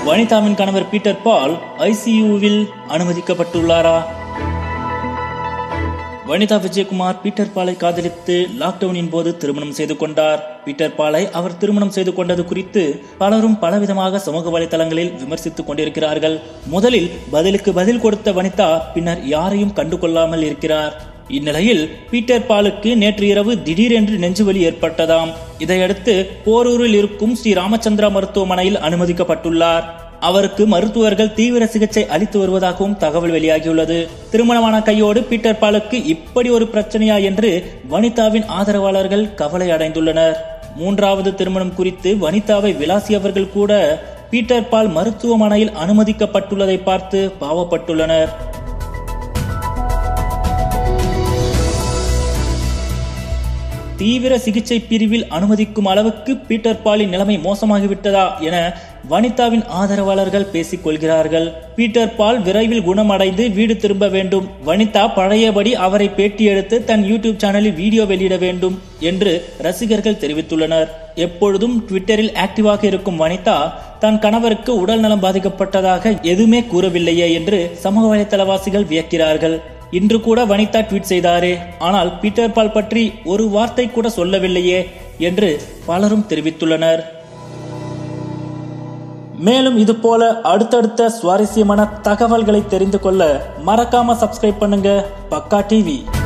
வனிதாவின் கணவர் பீட்டர் பால் ஐசியூவில் அனுமதிக்கப்பட்டுள்ளாரா வனிதா விஜயகுமார் பீட்டர் பாலை காதலித்து லாக்டவுனின் போது திருமணம் செய்து கொண்டார் பீட்டர் பாலை அவர் திருமணம் செய்து கொண்டது குறித்து பலரும் பலவிதமாக சமூக வலைதளங்களில் விமர்சித்துக் கொண்டிருக்கிறார்கள் முதலில் பதிலுக்கு பதில் கொடுத்த வனிதா பின்னர் யாரையும் கண்டுகொள்ளாமல் இருக்கிறார் இந்நிலையில் பீட்டர் பாலுக்கு நேற்று இரவு திடீரென்று நெஞ்சுவலி ஏற்பட்டதாம் இதையடுத்து போரூரில் இருக்கும் ஸ்ரீ ராமச்சந்திரா மருத்துவமனையில் அனுமதிக்கப்பட்டுள்ளார் அவருக்கு மருத்துவர்கள் தீவிர சிகிச்சை அளித்து வருவதாகவும் தகவல் வெளியாகியுள்ளது திருமணமான கையோடு பீட்டர் பாலுக்கு இப்படி ஒரு பிரச்சனையா என்று வனிதாவின் ஆதரவாளர்கள் கவலை அடைந்துள்ளனர் மூன்றாவது திருமணம் குறித்து வனிதாவை விளாசியவர்கள் கூட பீட்டர் பால் மருத்துவமனையில் அனுமதிக்கப்பட்டுள்ளதை பார்த்து பாவப்பட்டுள்ளனர் தீவிர சிகிச்சை பிரிவில் அனுமதிக்கும் அளவுக்கு பீட்டர் பாலின் நிலைமை மோசமாகிவிட்டதா என வனிதாவின் ஆதரவாளர்கள் பேசிக் கொள்கிறார்கள் பீட்டர் பால் விரைவில் குணமடைந்து வீடு திரும்ப வேண்டும் வனிதா பழையபடி அவரை பேட்டி எடுத்து தன் யூடியூப் சேனலில் வீடியோ வெளியிட வேண்டும் என்று ரசிகர்கள் தெரிவித்துள்ளனர் எப்பொழுதும் ட்விட்டரில் ஆக்டிவாக இருக்கும் வனிதா தன் கணவருக்கு உடல் நலம் பாதிக்கப்பட்டதாக எதுவுமே கூறவில்லையே என்று சமூக வலைதளவாசிகள் வியக்கிறார்கள் இன்று கூட வனிதா ட்வீட் செய்தாரே ஆனால் பீட்டர் பால் பற்றி ஒரு வார்த்தை கூட சொல்லவில்லையே என்று பலரும் தெரிவித்துள்ளனர் மேலும் இது போல அடுத்தடுத்த சுவாரஸ்யமான தகவல்களை தெரிந்து கொள்ள மறக்காம சப்ஸ்கிரைப் பண்ணுங்க பக்கா டிவி